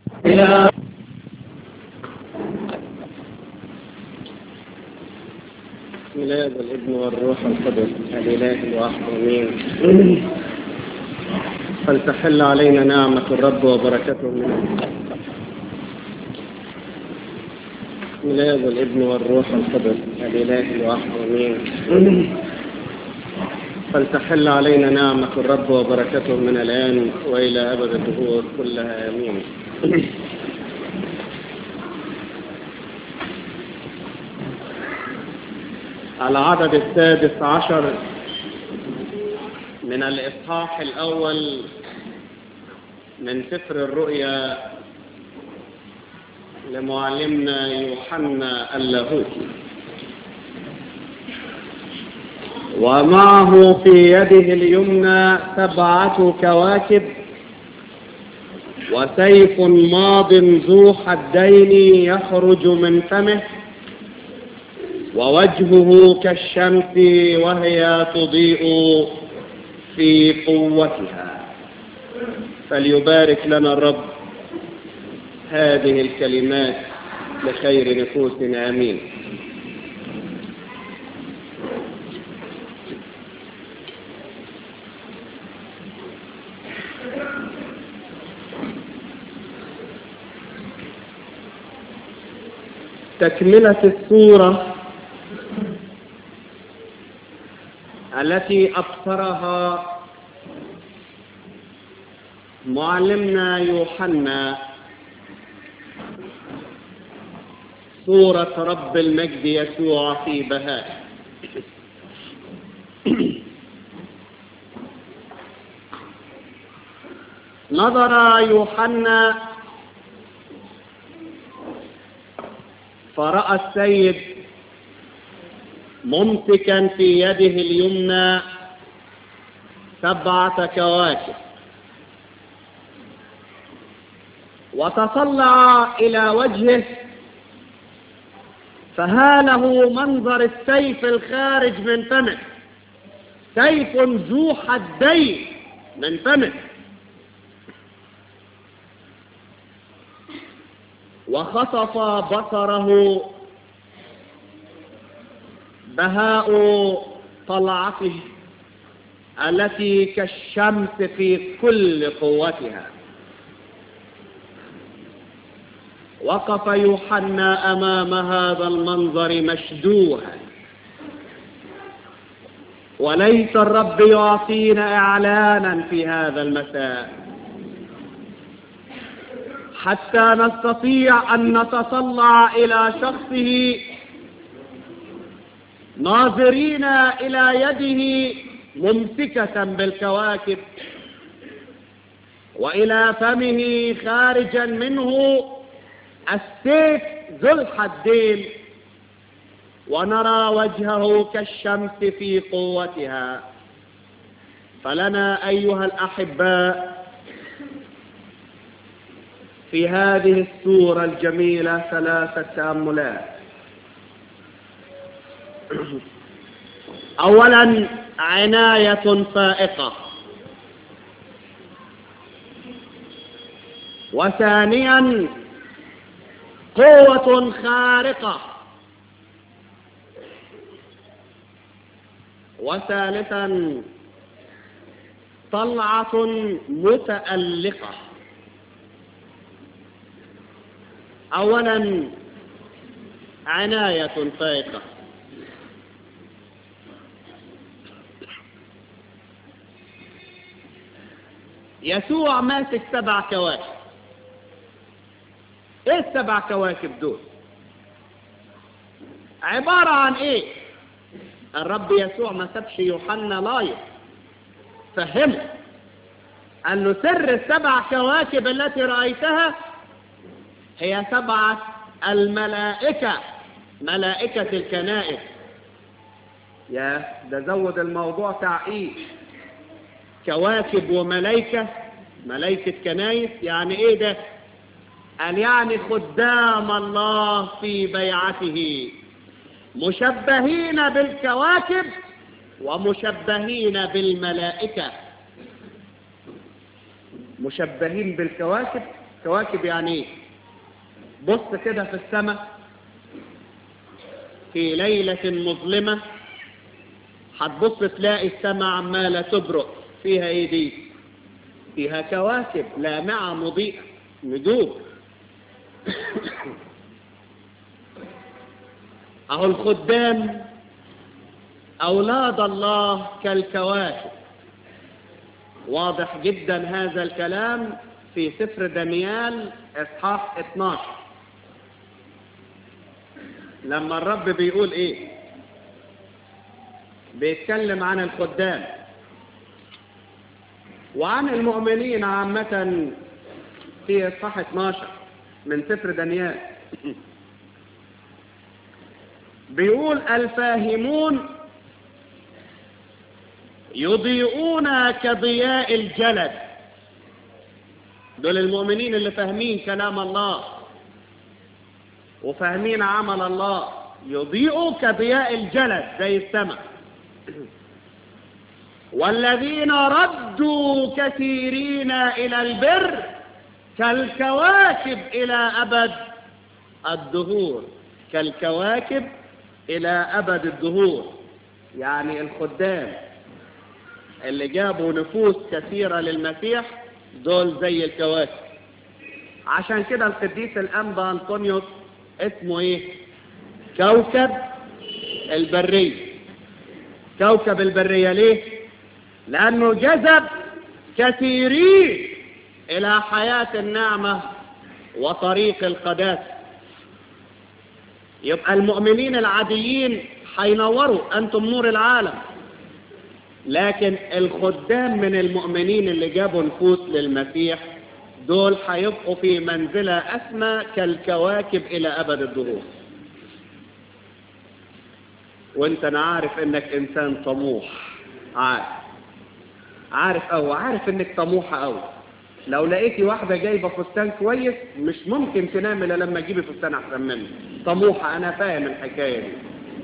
إلى ميلاد الابن والروح القدس الإله الواحد آمين فلتحل علينا نعمة الرب وبركته من ميلاد الابن والروح القدس الإله الواحد آمين فلتحل علينا نعمة الرب وبركته من الآن وإلى أبد الدهور كلها آمين العدد السادس عشر من الإصحاح الأول من سفر الرؤيا لمعلمنا يوحنا اللاهوتي ومعه في يده اليمنى سبعة كواكب وسيف ماض ذو حدين يخرج من فمه ووجهه كالشمس وهي تضيء في قوتها فليبارك لنا الرب هذه الكلمات لخير نفوسنا امين تكمله السوره التي أبصرها معلمنا يوحنا صورة رب المجد يسوع في بهاء نظر يوحنا فرأى السيد ممسكا في يده اليمنى سبعة كواكب وتطلع إلى وجهه فهاله منظر السيف الخارج من فمه سيف ذو حدين من فمه وخطف بصره بهاء طلعته التي كالشمس في كل قوتها وقف يوحنا امام هذا المنظر مشدوها وليس الرب يعطينا اعلانا في هذا المساء حتى نستطيع ان نتطلع الى شخصه ناظرين إلى يده ممسكة بالكواكب وإلى فمه خارجا منه السيف ذو الحدين ونرى وجهه كالشمس في قوتها فلنا أيها الأحباء في هذه السورة الجميلة ثلاثة تأملات اولا عناية فائقة وثانيا قوة خارقة وثالثا طلعة متألقة اولا عناية فائقة يسوع ماسك سبع كواكب ايه السبع كواكب دول عبارة عن ايه الرب يسوع ما سابش يوحنا لايف فهمه قال له سر السبع كواكب التي رأيتها هي سبعة الملائكة ملائكة الكنائس يا ده زود الموضوع تعقيد كواكب وملائكة ملائكة كنايس يعني ايه ده قال يعني خدام الله في بيعته مشبهين بالكواكب ومشبهين بالملائكة مشبهين بالكواكب كواكب يعني ايه بص كده في السماء في ليلة مظلمة هتبص تلاقي السماء عمالة تبرق فيها ايه دي فيها كواكب لامعة مضيئة نجوم اهو الخدام اولاد الله كالكواكب واضح جدا هذا الكلام في سفر دانيال اصحاح 12 لما الرب بيقول ايه بيتكلم عن الخدام وعن المؤمنين عامة في اصحاح 12 من سفر دانيال بيقول الفاهمون يضيئون كضياء الجلد دول المؤمنين اللي فاهمين كلام الله وفاهمين عمل الله يضيئوا كضياء الجلد زي السماء والذين ردوا كثيرين إلى البر كالكواكب إلى أبد الدهور كالكواكب إلى أبد الدهور يعني الخدام اللي جابوا نفوس كثيرة للمسيح دول زي الكواكب عشان كده القديس الأنبا أنطونيوس اسمه ايه كوكب البرية كوكب البرية ليه لأنه جذب كثيرين إلى حياة النعمة وطريق القداسة يبقى المؤمنين العاديين حينوروا أنتم نور العالم لكن الخدام من المؤمنين اللي جابوا نفوس للمسيح دول هيبقوا في منزلة أسمى كالكواكب إلى أبد الدهور وانت انا عارف انك انسان طموح عارف عارف او عارف انك طموحة او لو لقيتي واحدة جايبة فستان كويس مش ممكن تنام الا لما تجيبي فستان احسن منه طموحة انا فاهم الحكاية دي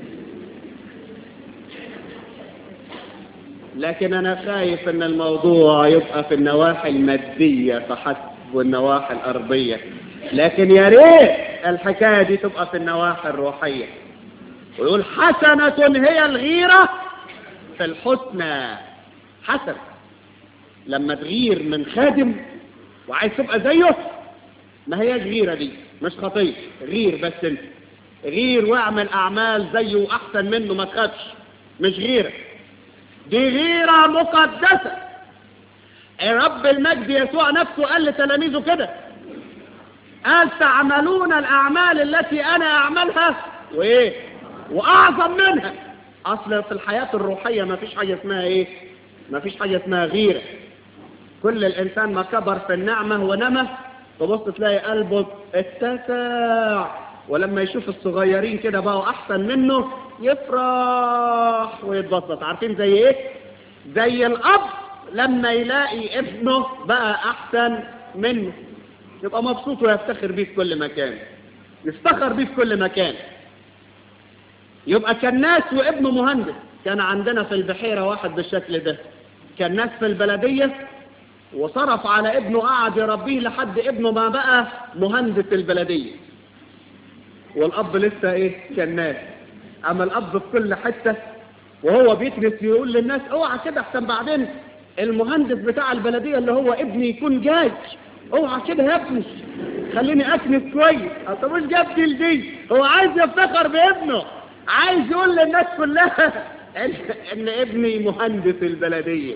لكن انا خايف ان الموضوع يبقى في النواحي المادية فحسب والنواحي الارضية لكن يا ريت الحكاية دي تبقى في النواحي الروحية ويقول حسنة هي الغيرة في الحسنى حسن لما تغير من خادم وعايز تبقى زيه ما هياش غيرة دي مش خطية غير بس انت غير واعمل اعمال زيه واحسن منه ما تخافش مش غيرة دي غيرة مقدسة رب المجد يسوع نفسه قال لتلاميذه كده قال تعملون الاعمال التي انا اعملها وايه واعظم منها اصل في الحياة الروحية ما فيش حاجة اسمها ايه ما فيش حاجة اسمها غيرة كل الانسان ما كبر في النعمة ونمى تبص تلاقي قلبه اتسع ولما يشوف الصغيرين كده بقوا احسن منه يفرح ويتبسط عارفين زي ايه زي الاب لما يلاقي ابنه بقى احسن منه يبقى مبسوط ويفتخر بيه في كل مكان يفتخر بيه في كل مكان يبقى كان ناس وابنه مهندس كان عندنا في البحيرة واحد بالشكل ده كان ناس في البلدية وصرف على ابنه قعد يربيه لحد ابنه ما بقى مهندس البلدية والأب لسه ايه كان ناس أما الأب في كل حتة وهو بيكنس يقول للناس اوعى كده احسن بعدين المهندس بتاع البلدية اللي هو ابني يكون جاي اوعى كده يا ابني خليني اكنس كويس اصل مش جاب دي لدي هو عايز يفتخر بابنه عايز يقول للناس كلها ان, إن ابني مهندس البلدية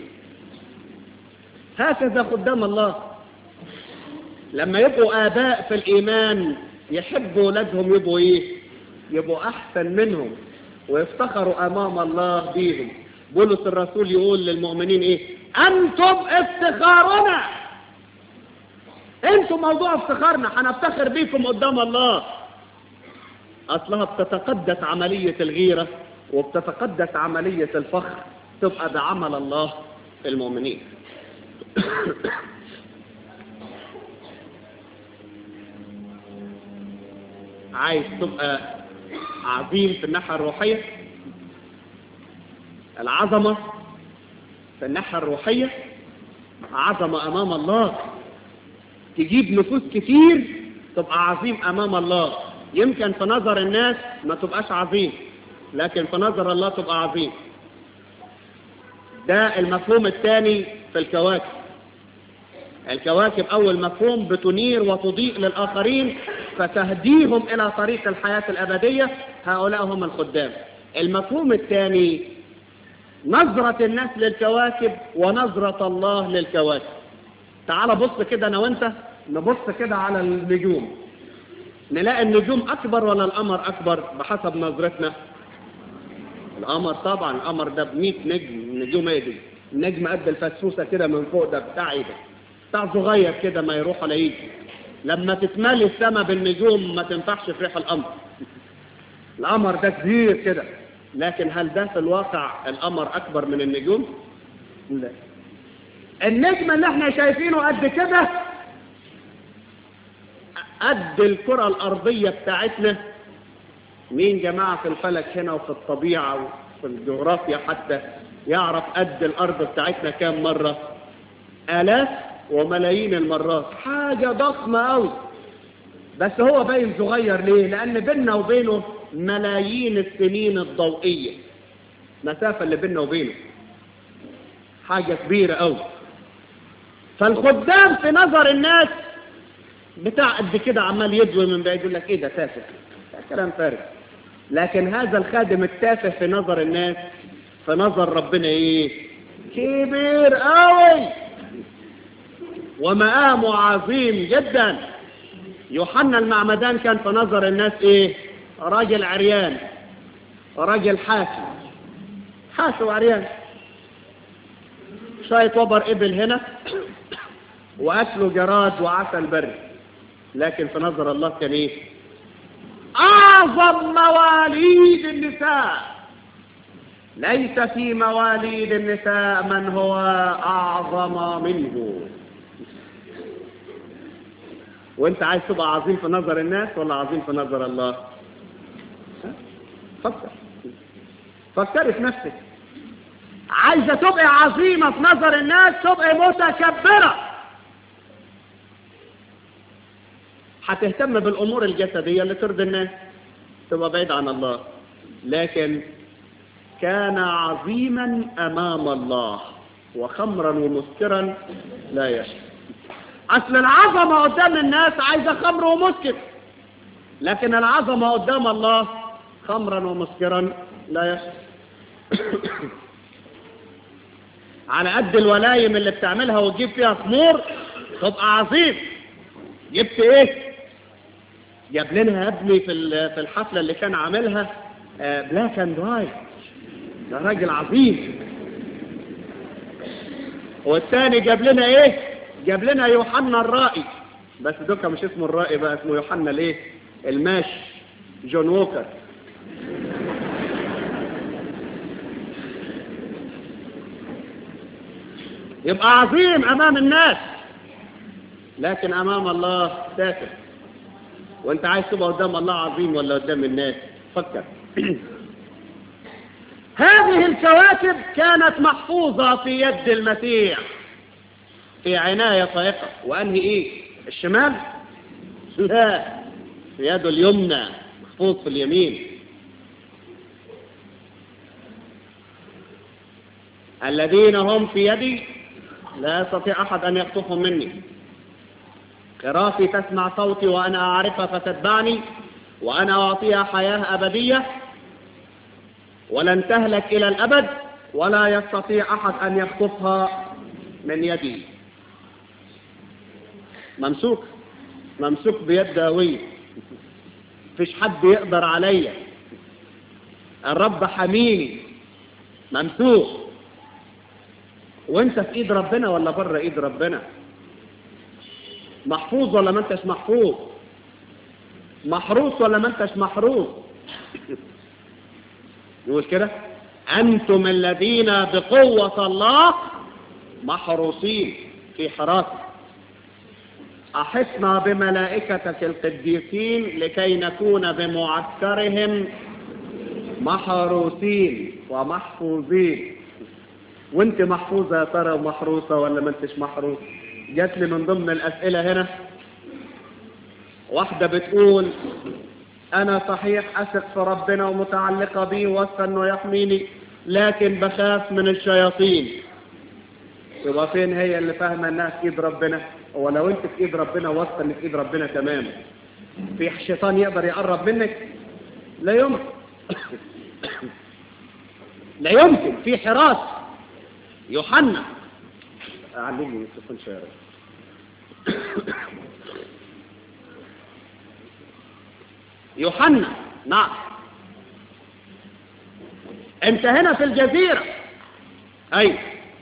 هكذا قدام الله لما يبقوا آباء في الإيمان يحبوا أولادهم يبقوا إيه يبقوا أحسن منهم ويفتخروا أمام الله بيهم بولس الرسول يقول للمؤمنين إيه أنتم افتخارنا أنتم موضوع افتخارنا هنفتخر بيكم قدام الله أصلها بتتقدس عملية الغيرة وبتتقدس عملية الفخر تبقى بعمل الله في المؤمنين عايز تبقى عظيم في الناحية الروحية العظمة في الناحية الروحية عظمة أمام الله تجيب نفوس كتير تبقى عظيم امام الله يمكن في نظر الناس ما تبقاش عظيم لكن في نظر الله تبقى عظيم ده المفهوم الثاني في الكواكب الكواكب أول مفهوم بتنير وتضيء للآخرين فتهديهم إلى طريق الحياة الأبدية هؤلاء هم الخدام المفهوم الثاني نظرة الناس للكواكب ونظرة الله للكواكب تعال بص كده أنا وأنت نبص كده على النجوم نلاقي النجوم أكبر ولا القمر أكبر بحسب نظرتنا القمر طبعا القمر ده ب 100 نجم نجوم ايه دي النجم قد الفسوسه كده من فوق ده بتاع ايه ده بتاع صغير كده ما يروح ولا يجي لما تتملي السماء بالنجوم ما تنفعش في ريح القمر القمر ده كبير كده لكن هل ده في الواقع القمر اكبر من النجوم لا النجم اللي احنا شايفينه قد كده قد الكرة الأرضية بتاعتنا مين جماعة في الفلك هنا وفي الطبيعة وفي الجغرافيا حتى يعرف قد الأرض بتاعتنا كام مرة آلاف وملايين المرات حاجة ضخمة أوي بس هو باين صغير ليه لأن بيننا وبينه ملايين السنين الضوئية مسافة اللي بيننا وبينه حاجة كبيرة أوي فالخدام في نظر الناس بتاع قد كده عمال يدوي من بعيد يقول لك ايه ده تافه ده كلام فارغ لكن هذا الخادم التافه في نظر الناس في نظر ربنا ايه كبير قوي ومقامه عظيم جدا يوحنا المعمدان كان في نظر الناس ايه راجل عريان راجل حافي حافي وعريان شوية وبر إبل هنا وأكله جراد وعسل بري لكن في نظر الله كان ايه أعظم مواليد النساء ليس في مواليد النساء من هو أعظم منه وانت عايز تبقى عظيم في نظر الناس ولا عظيم في نظر الله فكر فكري في نفسك عايزة تبقى عظيمة في نظر الناس تبقى متكبرة هتهتم بالأمور الجسدية اللي ترضي الناس تبقى بعيد عن الله لكن كان عظيما أمام الله وخمرا ومسكرا لا يشرب أصل العظمة قدام الناس عايزة خمر ومسكر لكن العظمة قدام الله خمرا ومسكرا لا يشرب على قد الولايم اللي بتعملها وتجيب فيها خمور تبقى عظيم جبت ايه جاب لنا يا ابني في في الحفله اللي كان عاملها بلاك اند وايت ده راجل عظيم والثاني جاب لنا ايه جاب لنا يوحنا الرائي بس دوكا مش اسمه الرائي بقى اسمه يوحنا الايه الماش جون ووكر يبقى عظيم امام الناس لكن امام الله تافه وانت عايز تبقى قدام الله عظيم ولا قدام الناس فكر هذه الكواكب كانت محفوظة في يد المسيح في عناية فائقة وأنهي إيه الشمال لا في يده اليمنى محفوظ في اليمين الذين هم في يدي لا يستطيع أحد أن يخطفهم مني خرافي تسمع صوتي وأنا أعرفها فتتبعني وأنا أعطيها حياة أبدية ولن تهلك إلى الأبد ولا يستطيع أحد أن يخطفها من يدي ممسوك ممسوك بيد قوية مفيش حد يقدر عليا الرب حميني ممسوك وانت في ايد ربنا ولا بره ايد ربنا محفوظ ولا ما انتش محفوظ محروس ولا ما انتش محروس يقول كده انتم الذين بقوة الله محروسين في حراسة احطنا بملائكتك القديسين لكي نكون بمعسكرهم محروسين ومحفوظين وانت محفوظة يا ترى ومحروسة ولا ما انتش محروس جات لي من ضمن الأسئلة هنا واحدة بتقول أنا صحيح أثق في ربنا ومتعلقة بيه واثقة إنه يحميني لكن بخاف من الشياطين يبقى فين هي اللي فاهمة إنها في إيد ربنا هو لو أنت في إيد ربنا واثقة إن في إيد ربنا تمام في شيطان يقدر يقرب منك لا يمكن لا يمكن في حراس يوحنا علمني تكون شارع يوحنا نعم انت هنا في الجزيرة ايوه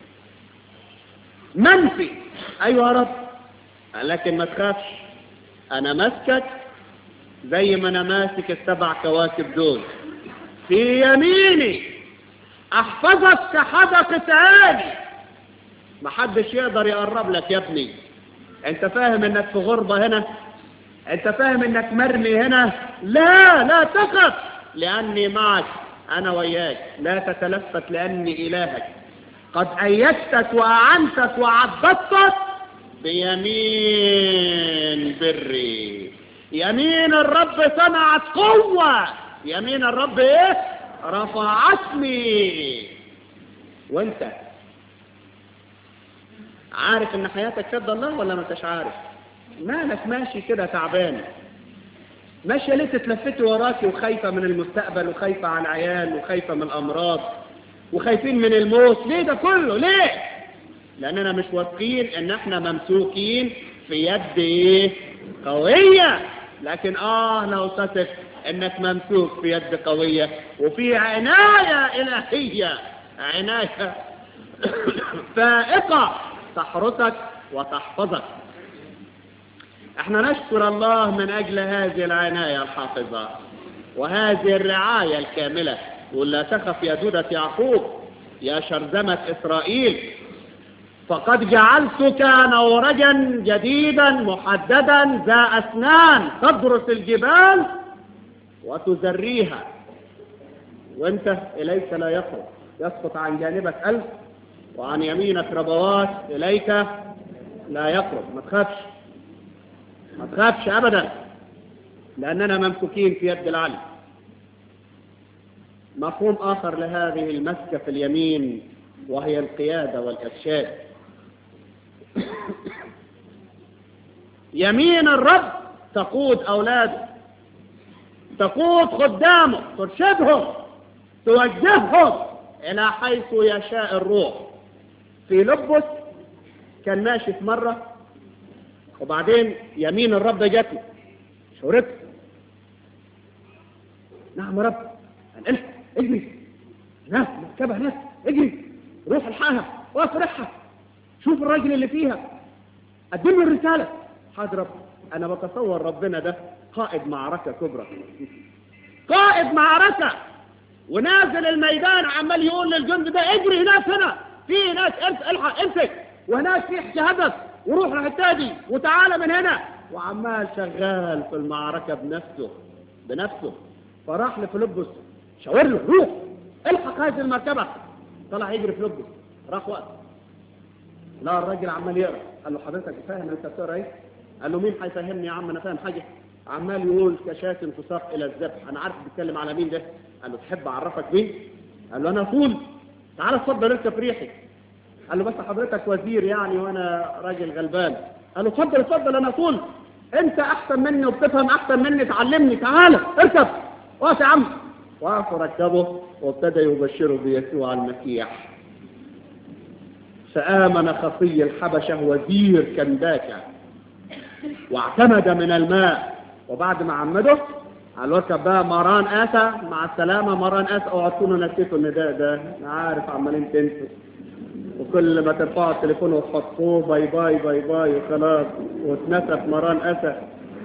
منفي ايوه يا رب لكن ما تخافش انا ماسكك زي ما انا ماسك السبع كواكب دول في يميني احفظك كحدقة عيني محدش يقدر يقرب لك يا ابني انت فاهم انك في غربة هنا انت فاهم انك مرمي هنا لا لا تخف لاني معك انا وياك لا تتلفت لاني الهك قد ايدتك واعنتك وعضدتك بيمين بري يمين الرب صنعت قوة يمين الرب ايه رفعتني وانت عارف ان حياتك في يد الله ولا ما انتش عارف مالك ماشي كده تعبان ماشية ليه تتلفتي وراكي وخايفة من المستقبل وخايفة على العيال وخايفة من الأمراض وخايفين من الموت ليه ده كله ليه لأننا مش واثقين إن إحنا ممسوكين في يد إيه قوية لكن آه لو تثق إنك ممسوك في يد قوية وفي عناية إلهية عناية فائقة تحرسك وتحفظك احنا نشكر الله من اجل هذه العناية الحافظة وهذه الرعاية الكاملة ولا تخف يا دودة يعقوب يا شرذمة اسرائيل فقد جعلتك نورجا جديدا محددا ذا اسنان تدرس الجبال وتزريها وانت اليك لا يخرج يسقط عن جانبك الف وعن يمينك ربوات اليك لا يقرب ما تخافش ما تخافش ابدا لاننا ممسوكين في يد العلم مفهوم اخر لهذه المسكه في اليمين وهي القياده والارشاد يمين الرب تقود اولاده تقود خدامه ترشدهم توجههم الى حيث يشاء الروح في لبس كان ماشي في مره وبعدين يمين الرب جات له شورته نعم يا رب انقلت اجري هناك مركبه هناك اجري روح الحقها وافرحها شوف الراجل اللي فيها قدم له الرساله حاضر رب انا بتصور ربنا ده قائد معركه كبرى قائد معركه ونازل الميدان عمال يقول للجند ده اجري هناك هنا في ناس الحق امسك وهناك في هدف وروح الحته دي وتعالى من هنا وعمال شغال في المعركة بنفسه بنفسه فراح لفيلبس شاور له روح الحق هذه المركبة طلع يجري فيلبس راح وقت لا الراجل عمال يقرا قال له حضرتك فاهم انت بتقرا ايه؟ قال له مين هيفهمني يا عم انا فاهم حاجه عمال يقول كشاة تساق الى الذبح انا عارف بيتكلم على مين ده قال له تحب اعرفك مين؟ قال له انا فول تعالى اتفضل اركب ريحي قال له بس حضرتك وزير يعني وانا راجل غلبان قال له اتفضل اتفضل انا فول انت احسن مني وبتفهم احسن مني تعلمني تعالى اركب وقف يا عم وقف وركبه وابتدى يبشره بيسوع المسيح فآمن خصي الحبشة وزير كنداكا واعتمد من الماء وبعد ما عمده قال اركب بقى مران آسى مع السلامة مران آسى اوعى تكونوا نسيتوا النداء ده انا عارف عمالين تنسوا وكل ما ترفعوا التليفون وتحطوه باي باي باي باي وخلاص واتنسف مران أسى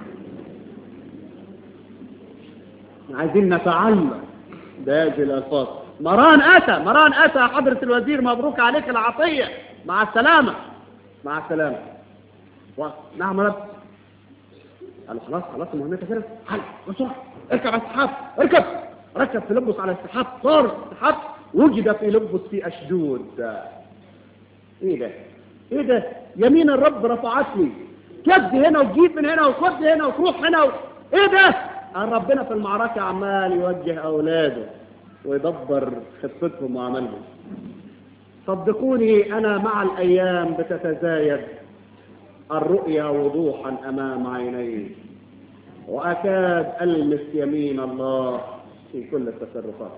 عايزين نتعلم بهذه الألفاظ مران أتى مران أتى حضرة الوزير مبروك عليك العطية مع السلامة مع السلامة و... نعم رب قال له خلاص خلاص مهمتك كده حل بسرعة اركب على السحاب اركب ركب في لبس على السحاب صار السحاب وجد في لبس في أشدود ايه ده ايه ده يمين الرب رفعتني كد هنا وتجيب من هنا وخد هنا وتروح هنا و... ايه ده قال ربنا في المعركة عمال يوجه اولاده ويدبر خطتهم وعملهم صدقوني انا مع الايام بتتزايد الرؤيا وضوحا امام عيني واكاد المس يمين الله في كل التصرفات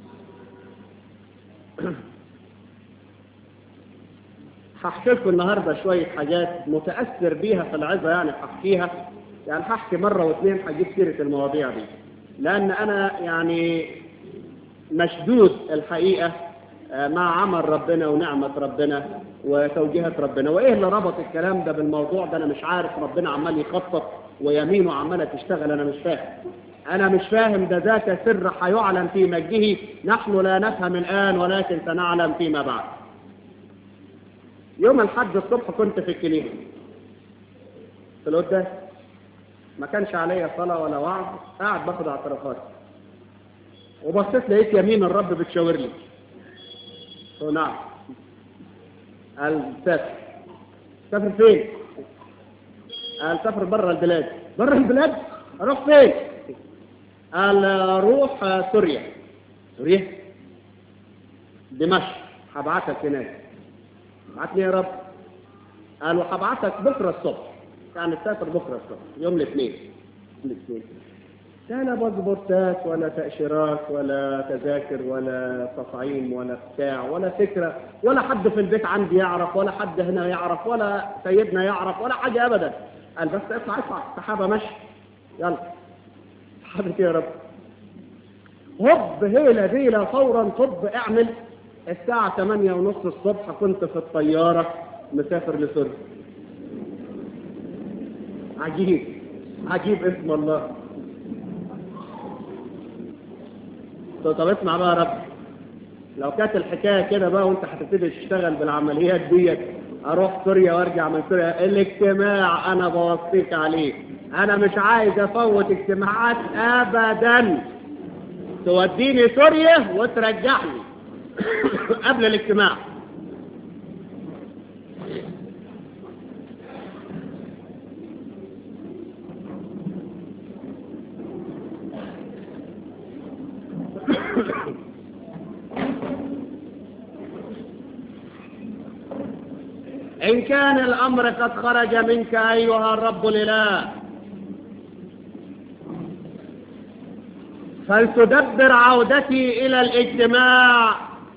هحكي لكم النهارده شويه حاجات متاثر بيها في العظه يعني هحكيها يعني هحكي مره واثنين هجيب سيره المواضيع دي لان انا يعني مشدود الحقيقه مع عمل ربنا ونعمه ربنا وتوجيهات ربنا وايه اللي ربط الكلام ده بالموضوع ده انا مش عارف ربنا عمال يخطط ويمينه عماله تشتغل انا مش فاهم انا مش فاهم ده ذاك سر هيعلن في مجده نحن لا نفهم الان ولكن سنعلم فيما بعد يوم الحد الصبح كنت في الكنيسة في القداس ما كانش عليا صلاة ولا وعظ قاعد باخد اعترافات وبصيت لقيت يمين الرب بتشاور لي قلت نعم قال سافر سافر فين؟ قال سافر بره البلاد بره البلاد؟ اروح فين؟ قال روح سوريا سوريا دمشق هبعتك هناك بعتني يا رب قال وهبعتك بكره الصبح يعني تسافر بكره الصبح يوم الاثنين الاثنين لا باسبورتات ولا تأشيرات ولا تذاكر ولا تطعيم ولا بتاع ولا فكرة ولا حد في البيت عندي يعرف ولا حد هنا يعرف ولا سيدنا يعرف ولا حاجة أبدا قال بس اطلع اطلع السحابة مشي يلا سحابة يا رب هب هيلة ديلة فورا طب اعمل الساعة 8 ونص الصبح كنت في الطيارة مسافر لسوريا عجيب عجيب اسم الله طب اسمع بقى يا رب لو كانت الحكاية كده بقى وانت هتبتدي تشتغل بالعمليات ديت اروح سوريا وارجع من سوريا الاجتماع انا بوصيك عليه انا مش عايز افوت اجتماعات ابدا توديني سوريا وترجعني قبل الاجتماع إن كان الأمر قد خرج منك أيها الرب الإله فلتدبر عودتي إلى الاجتماع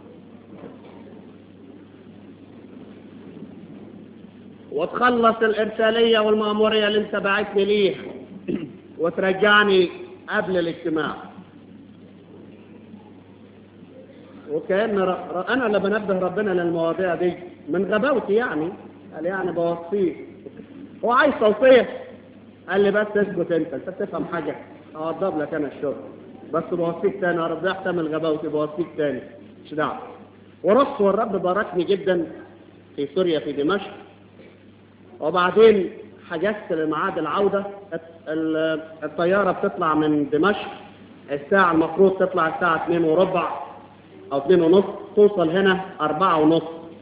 وتخلص الإرسالية والمأمورية اللي انت بعتني ليها وترجعني قبل الاجتماع وكأن ر... ر... أنا اللي بنبه ربنا للمواضيع دي من غباوتي يعني قال يعني بوصيه هو عايز توصية قال لي بس اسكت انت انت بتفهم حاجة اوضب لك انا الشغل بس بوصيك تاني يا رب احتمل غباوتي بوصيك تاني مش دعوة ورحت والرب باركني جدا في سوريا في دمشق وبعدين حجزت لميعاد العودة الطيارة بتطلع من دمشق الساعة المفروض تطلع الساعة 2 وربع أو 2 ونص توصل هنا 4 ونص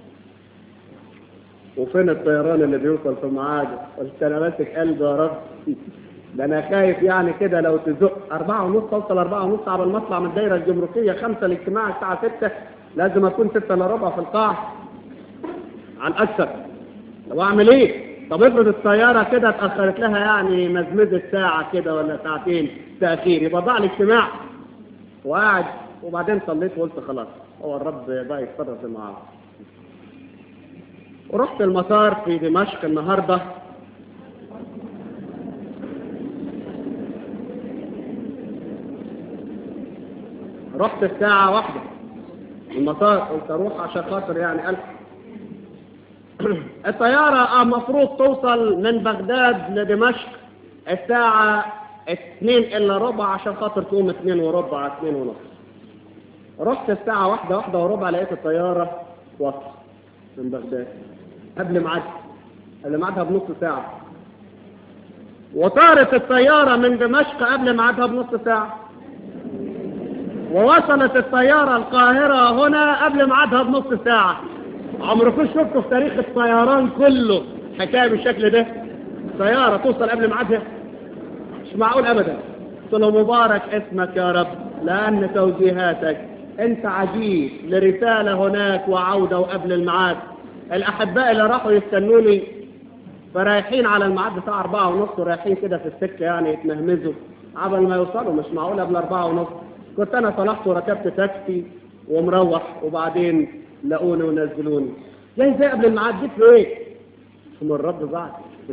وفين الطيران اللي بيوصل في ميعاده قلت أنا ماسك قلبي يا رب ده أنا خايف يعني كده لو تزق 4 ونص توصل 4 ونص قبل ما أطلع من الدايرة الجمركية 5 الاجتماع الساعة 6 لازم أكون 6 إلا ربع في القاعة على الأكثر طب أعمل إيه؟ طب افرض الطيارة كده اتأخرت لها يعني مزمزة ساعة كده ولا ساعتين تأخير يبقى ضاع الاجتماع وقاعد وبعدين صليت وقلت خلاص هو الرب بقى يتصرف معاه ورحت المطار في دمشق النهاردة رحت الساعة واحدة المطار قلت اروح عشان خاطر يعني ألف الطيارة المفروض توصل من بغداد لدمشق الساعة اتنين إلا ربع عشان خاطر تقوم اتنين وربع اتنين ونص رحت الساعة واحدة واحدة وربع لقيت الطيارة وصل من بغداد قبل ميعادها قبل ميعادها بنص ساعة وطارت الطيارة من دمشق قبل ميعادها بنص ساعة ووصلت الطيارة القاهرة هنا قبل ميعادها بنص ساعة عمركم شفتوا في تاريخ الطيران كله حكايه بالشكل ده سياره توصل قبل ميعادها مش معقول ابدا قلت له مبارك اسمك يا رب لان توجيهاتك انت عجيب لرساله هناك وعوده وقبل الميعاد الاحباء اللي راحوا يستنوني فرايحين على الميعاد بتاع أربعة ونص ورايحين كده في السكة يعني يتمهمزوا قبل ما يوصلوا مش معقول قبل أربعة ونص كنت أنا طلعت وركبت تاكسي ومروح وبعدين لقوني ونزلوني جاي زي قبل الميعاد جيت في ايه؟ اسم الرب بعد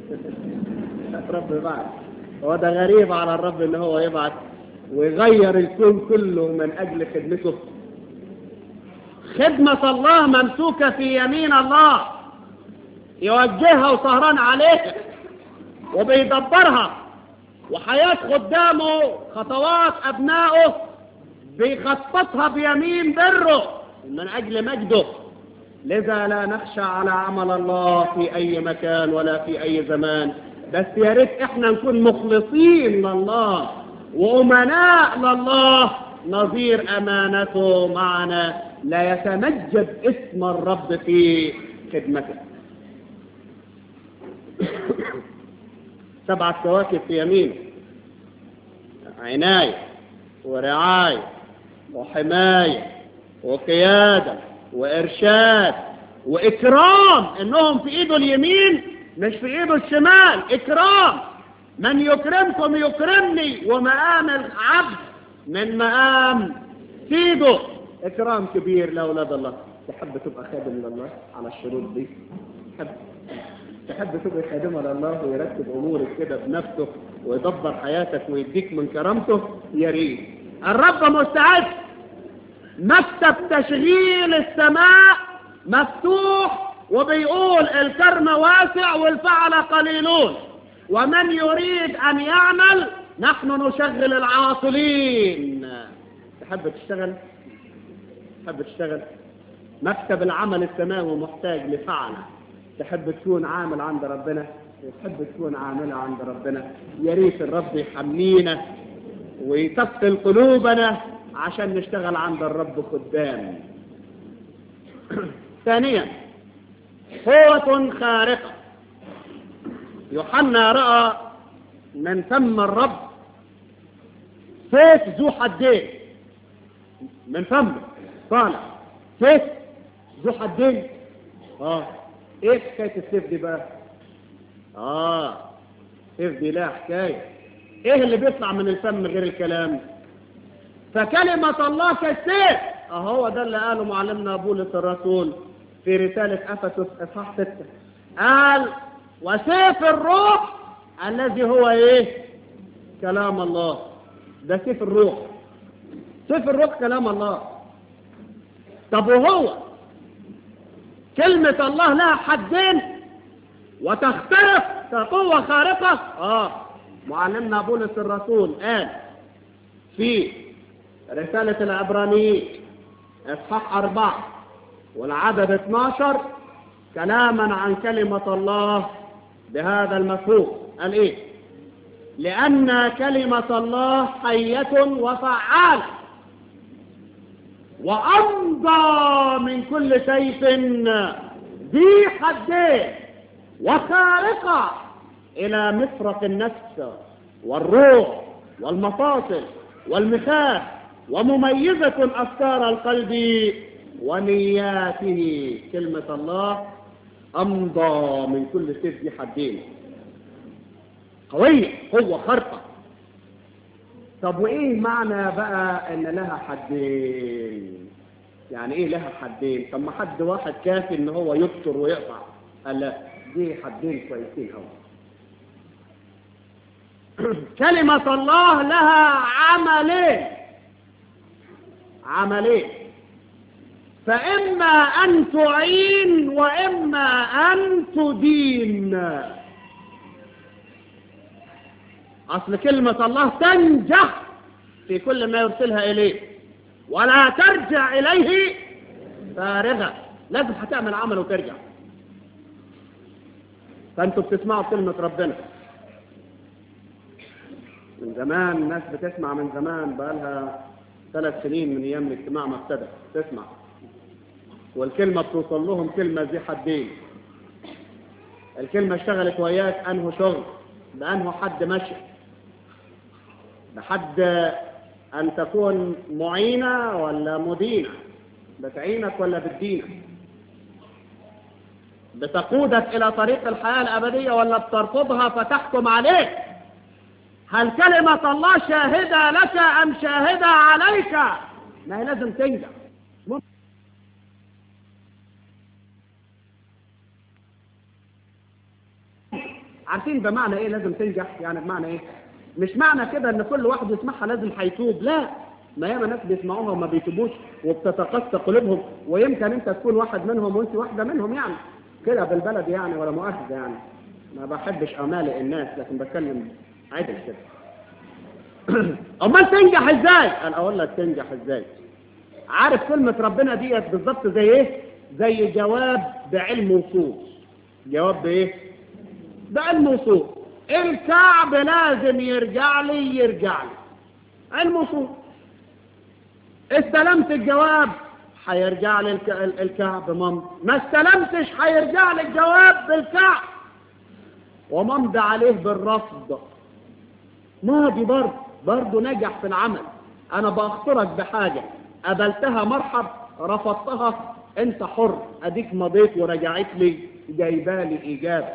الرب بعد هو ده غريب على الرب ان هو يبعث ويغير الكون كله من اجل خدمته خدمة الله ممسوكة في يمين الله يوجهها وسهران عليها وبيدبرها وحياة خدامه خطوات أبنائه بيخططها بيمين بره من أجل مجده لذا لا نخشى على عمل الله في أي مكان ولا في أي زمان بس يا ريت احنا نكون مخلصين لله وأمناء لله نظير أمانته معنا لا يتمجد اسم الرب في خدمته سبعة كواكب في يمينه عناية ورعاية وحماية وقيادة وإرشاد وإكرام إنهم في إيده اليمين مش في إيده الشمال إكرام من يكرمكم يكرمني ومقام العبد من مقام سيده إكرام كبير لأولاد الله تحب تبقى خادم لله على الشروط دي تحب تحب تبقى خادمة لله ويرتب أمورك كده بنفسه ويدبر حياتك ويديك من كرامته يا ريت الرب مستعد مكتب تشغيل السماء مفتوح وبيقول الكرم واسع والفعل قليلون ومن يريد أن يعمل نحن نشغل العاطلين تحب تشتغل تحب تشتغل مكتب العمل السماوي محتاج لفعل تحب تكون عامل عند ربنا تحب تكون عاملة عند ربنا يا ريت الرب يحمينا ويتقل قلوبنا عشان نشتغل عند الرب خدام ثانيا قوة خارقة يوحنا رأى من ثم الرب سيف ذو حدين من فمه طالع سيف ذو حدين اه ايه حكايه السيف دي بقى اه السيف دي لها حكايه ايه اللي بيطلع من الفم غير الكلام فكلمة الله كالسيف اهو ده اللي قاله معلمنا بولس الرسول في رسالة أفسس إصحاح 6 قال وسيف الروح الذي هو ايه كلام الله ده سيف الروح سيف الروح كلام الله طب وهو كلمة الله لها حدين وتختلف كقوة خارقة اه معلمنا بولس الرسول قال في رسالة العبرانيين اصحاح أربعة والعدد 12 كلاما عن كلمة الله بهذا المفهوم قال ايه لأن كلمة الله حية وفعالة وأمضى من كل سيف ذي حدين وخارقة إلى مفرق النفس والروح والمفاصل والمخاخ ومميزة أفكار القلب ونياته كلمة الله أمضى من كل سيف ذي حدين قوية قوة خارقة طب وإيه معنى بقى إن لها حدين يعني إيه لها حدين طب ما حد واحد كافي إن هو يبصر ويقطع قال لا دي حدين كويسين أوي كلمة الله لها عملين عملين فإما أن تعين وإما أن تدين أصل كلمة الله تنجح في كل ما يرسلها إليه ولا ترجع إليه فارغة لازم هتعمل عمل وترجع فأنتوا بتسمعوا كلمة ربنا من زمان الناس بتسمع من زمان بقالها ثلاث سنين من أيام الاجتماع ما ابتدى تسمع والكلمة بتوصل لهم كلمة ذي حدين الكلمة اشتغلت وياك أنه شغل بأنه حد مشي بحد أن تكون معينة ولا مدينة بتعينك ولا بتدينك بتقودك إلى طريق الحياة الأبدية ولا بترفضها فتحكم عليك هل كلمة الله شاهدة لك أم شاهدة عليك ما هي لازم تنجح عارفين بمعنى ايه لازم تنجح يعني بمعنى ايه مش معنى كده ان كل واحد يسمعها لازم هيتوب لا ما ياما ناس بيسمعوها وما بيتوبوش وبتتقسى قلوبهم ويمكن انت تكون واحد منهم وانت واحده منهم يعني كده بالبلد يعني ولا مؤاخذه يعني ما بحبش امالئ الناس لكن بتكلم عدل كده امال تنجح ازاي انا اقول لك تنجح ازاي عارف كلمه ربنا ديت بالظبط زي ايه زي جواب بعلم وصول جواب بايه بعلم وصول الكعب لازم يرجع لي يرجع لي علم وصول استلمت الجواب هيرجع لي الك... الكعب ممضي ما استلمتش هيرجع لي الجواب بالكعب وممضي عليه بالرفض ماضي برضه برضه نجح في العمل انا باخطرك بحاجة قبلتها مرحب رفضتها انت حر اديك مضيت ورجعت لي جايبالي اجابة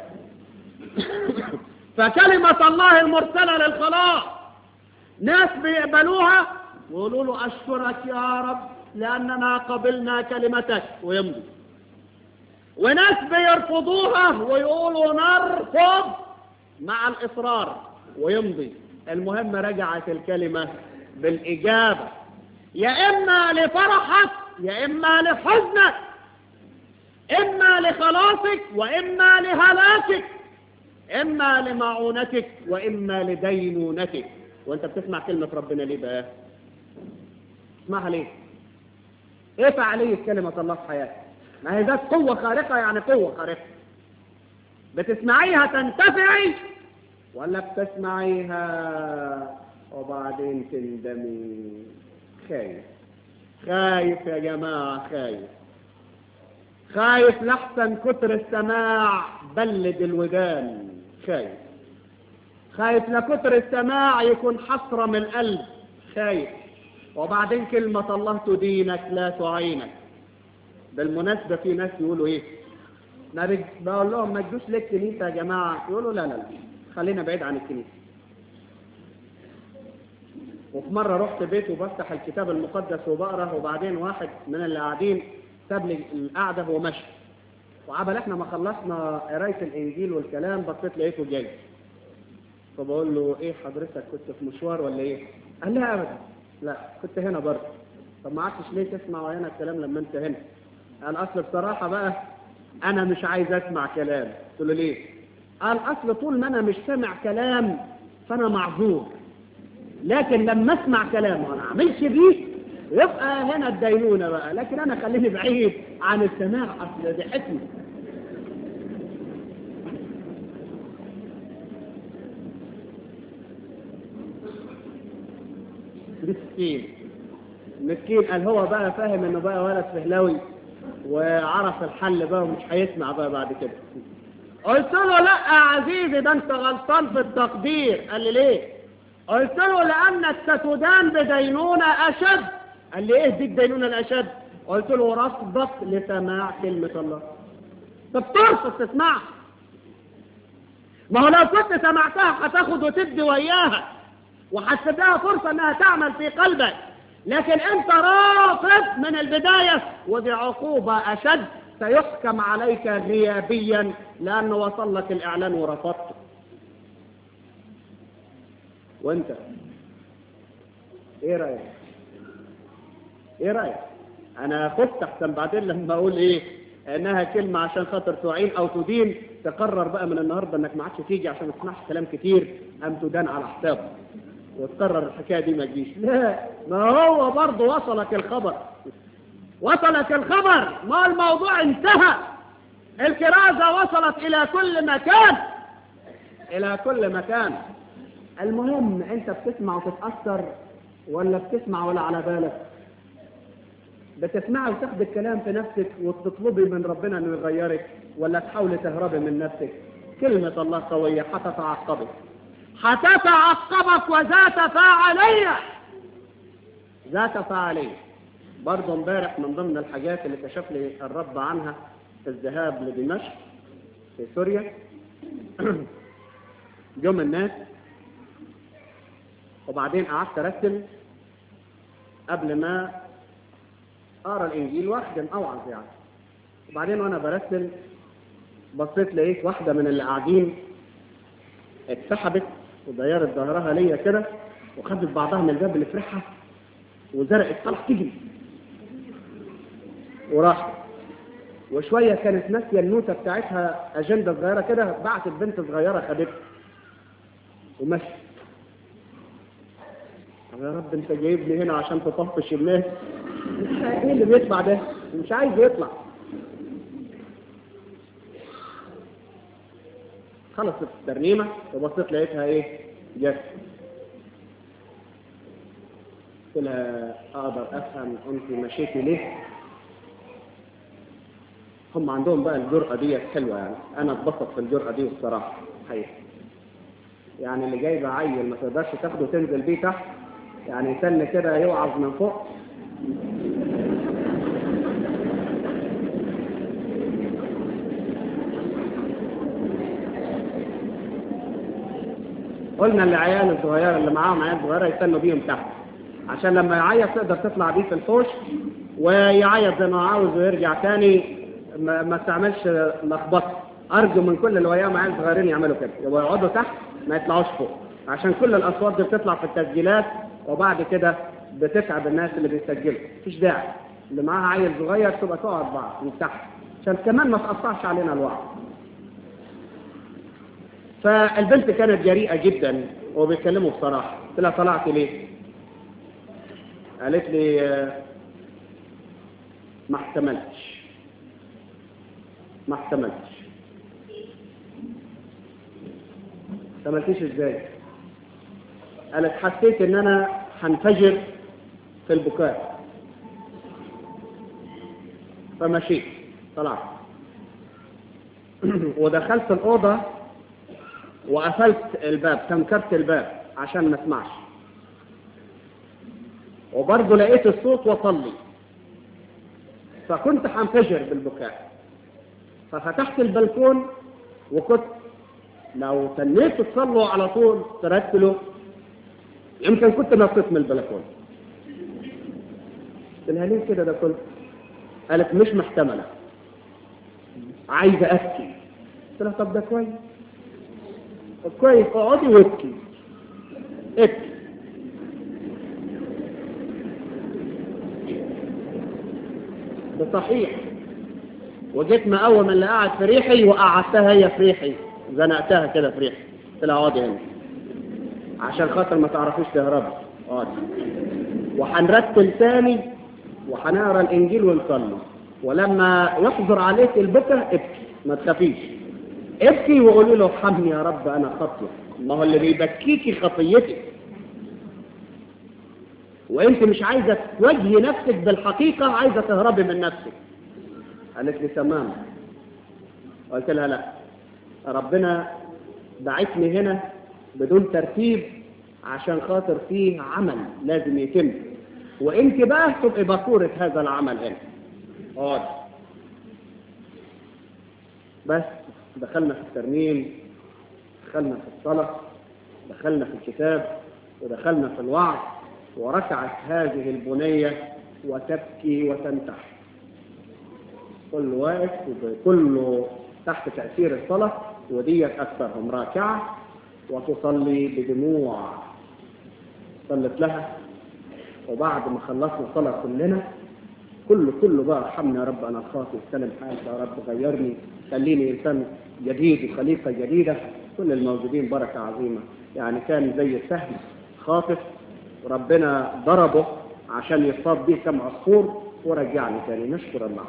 فكلمة الله المرسلة للخلاص ناس بيقبلوها ويقولوا له أشكرك يا رب لأننا قبلنا كلمتك ويمضي وناس بيرفضوها ويقولوا نرفض مع الإصرار ويمضي المهم رجعت الكلمة بالإجابة يا إما لفرحك يا إما لحزنك إما لخلاصك وإما لهلاكك إما لمعونتك وإما لدينونتك وأنت بتسمع كلمة ربنا ليه بقى اسمعها ليه ايه فعالية كلمة الله في حياتك ما هي ذات قوة خارقة يعني قوة خارقة بتسمعيها تنتفعي ولا بتسمعيها وبعدين تندمي خايف خايف يا جماعة خايف خايف لحسن كتر السماع بلد الودان خايف خايف لكتر السماع يكون حسرة من القلب خايف وبعدين كلمة الله تدينك لا تعينك بالمناسبة في ناس يقولوا ايه ما بج... بقول لهم ما تجوش ليه الكنيسة يا جماعة يقولوا لا لا لا خلينا بعيد عن الكنيسة وفي مرة رحت بيت وبفتح الكتاب المقدس وبقرا وبعدين واحد من اللي قاعدين ساب لي القعدة ومشي وعبل احنا ما خلصنا قراية الانجيل والكلام بصيت لقيته جاي فبقول له ايه حضرتك كنت في مشوار ولا ايه قال لا ابدا لا كنت هنا برضه طب ما عادش ليه تسمع وهنا الكلام لما انت هنا قال اصل بصراحة بقى انا مش عايز اسمع كلام قلت له ليه قال اصل طول ما انا مش سامع كلام فانا معذور لكن لما اسمع كلام وانا اعملش بيه يبقى هنا الدينونة بقى لكن انا خليني بعيد عن السماع اصل دي حكمة مسكين مسكين قال هو بقى فاهم انه بقى ولد فهلاوي وعرف الحل بقى ومش هيسمع بقى بعد كده قلت له لا يا عزيزي ده انت غلطان في التقدير قال لي ليه قلت له لانك ستدان بدينونة اشد قال لي ايه دي الدينونة الاشد قلت له رفضك لسماع كلمة الله طب ترفض تسمعها ما هو لو كنت سمعتها هتاخد وتدي وياها وهتسيب لها فرصة انها تعمل في قلبك لكن انت رافض من البداية ودي عقوبة اشد سيحكم عليك غيابيا لانه وصل لك الاعلان ورفضته وانت ايه رايك ايه رايك انا خفت احسن بعدين لما اقول ايه انها كلمة عشان خاطر تعين او تدين تقرر بقى من النهاردة انك ما عادش تيجي عشان ما تسمعش كلام كتير ام تدان على حسابه وتقرر الحكاية دي ما تجيش لا ما هو برضه وصلك الخبر وصلك الخبر ما الموضوع انتهى الكرازة وصلت الى كل مكان الى كل مكان المهم انت بتسمع وتتأثر ولا بتسمع ولا على بالك بتسمعي وتاخدي الكلام في نفسك وتطلبي من ربنا انه يغيرك ولا تحاولي تهربي من نفسك كلمة الله قوية حتتعقبك حتتعقبك وذات فاعلية ذات فاعلية برضه امبارح من ضمن الحاجات اللي كشف لي الرب عنها في الذهاب لدمشق في سوريا جم الناس وبعدين قعدت ارتل قبل ما اقرا الانجيل واخدم اوعظ يعني وبعدين وانا برتل بصيت لقيت واحده من اللي قاعدين اتسحبت وديرت ظهرها ليا كده وخدت بعضها من الباب اللي في ريحها وزرقت طلعت تجري وراحت وشويه كانت ناسيه النوته بتاعتها اجنده صغيره كده بعتت بنت صغيره خدتها ومشي طب يا رب انت جايبني هنا عشان تطفش الناس مش عارف ايه اللي بيطلع ده مش عايز يطلع خلصت الترنيمة وبصيت لقيتها ايه جت قلت لها اقدر افهم انت مشيتي ليه هم عندهم بقى الجرأة دي حلوة يعني انا اتبسط في الجرأة دي الصراحة حقيقة يعني اللي جايبه عيل ما تقدرش تاخده تنزل بيه تحت يعني يسن كده يوعظ من فوق قلنا العيال الصغيره اللي معاهم عيال صغيره يستنوا بيهم تحت عشان لما يعيط تقدر تطلع بيه في الحوش ويعيط زي ما عاوز ويرجع تاني ما, ما تعملش لخبطه ارجو من كل اللي وياهم عيال صغيرين يعملوا كده يبقوا يقعدوا تحت ما يطلعوش فوق عشان كل الاصوات دي بتطلع في التسجيلات وبعد كده بتتعب الناس اللي بيسجلوا مفيش داعي اللي معاها عيل صغير تبقى تقعد بعض من تحت عشان كمان ما تقطعش علينا الوعي فالبنت كانت جريئة جدا وبيتكلموا بصراحة قلت لها طلعت ليه؟ قالت لي آه، ما احتملتش ما احتملتش احتملتيش ازاي؟ قالت حسيت ان انا هنفجر في البكاء فمشيت طلعت ودخلت الأوضة وقفلت الباب تنكرت الباب عشان ما اسمعش وبرضه لقيت الصوت وصلي فكنت هنفجر بالبكاء ففتحت البلكون وكنت لو تنيت تصلوا على طول ترتلوا يمكن كنت نطيت من البلكون قلت لها ليه كده ده كله قالت مش محتملة عايزة أبكي قلت لها طب ده كويس طب كويس اقعدي وابكي ابكي ده صحيح وجيت مقوم اللي قاعد في ريحي وقعدتها هي في ريحي زنقتها كده في ريحي قلت لها اقعدي هنا عشان خاطر ما تعرفيش تهربي اقعدي وهنرتل تاني وهنقرا الانجيل ونصلي ولما يحضر عليك البكا ابكي ما تخافيش ابكي وقولي له ارحمني يا رب انا خطيه ما هو اللي بيبكيكي خطيتك وانت مش عايزه تواجهي نفسك بالحقيقه عايزه تهربي من نفسك قالت لي تمام قلت لها لا ربنا بعتني هنا بدون ترتيب عشان خاطر فيه عمل لازم يتم وانت بقى تبقي بكورة هذا العمل هنا اقعد بس دخلنا في الترنيم دخلنا في الصلاة دخلنا في الكتاب ودخلنا في الوعظ وركعت هذه البنية وتبكي وتنتح كل واقف وكله تحت تأثير الصلاة وديت أكثرهم راكعة وتصلي بدموع صلت لها وبعد ما خلصنا صلاة كلنا كله كله بقى ارحمني يا رب انا خاطئ استلم حالك يا رب غيرني خليني انسان جديد وخليقه جديده كل الموجودين بركه عظيمه يعني كان زي السهم خاطف ربنا ضربه عشان يصاب به كم عصفور ورجعني تاني نشكر الله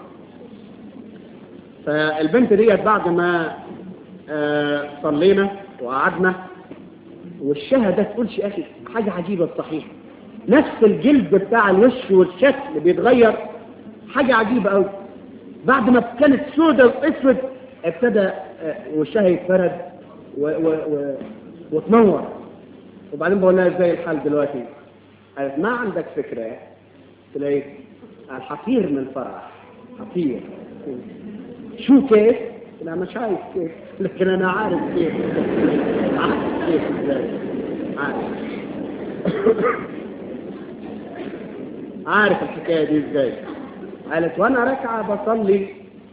فالبنت ديت بعد ما آه صلينا وقعدنا وشها ده تقولش يا اخي حاجه عجيبه صحيح نفس الجلد بتاع الوش والشكل بيتغير حاجة عجيبة قوي بعد ما كانت سودة واسود ابتدى آه، وشها يتفرد و... و... و... وتنور وبعدين بقول لها ازاي الحال دلوقتي قالت ما عندك فكرة تلاقي الحقير من الفرح حقير شو كيف؟ لا مش عارف كيف لكن انا عارف كيف عارف كيف ازاي عارف عارف الحكايه دي ازاي قالت وانا راكعه بصلي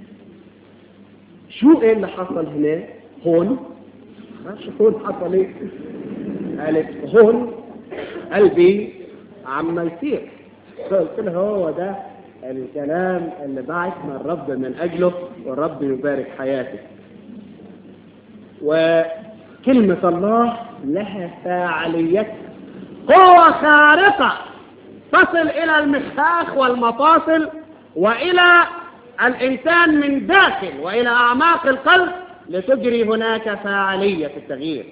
شو ايه اللي حصل هنا هون معرفش هون حصل ايه قالت هون قلبي عم يطير قلت له هو ده الكلام اللي بعثنا الرب من اجله والرب يبارك حياتك وكلمة الله لها فاعلية قوة خارقة تصل إلى المخاخ والمفاصل وإلى الإنسان من داخل وإلى أعماق القلب لتجري هناك فاعلية في التغيير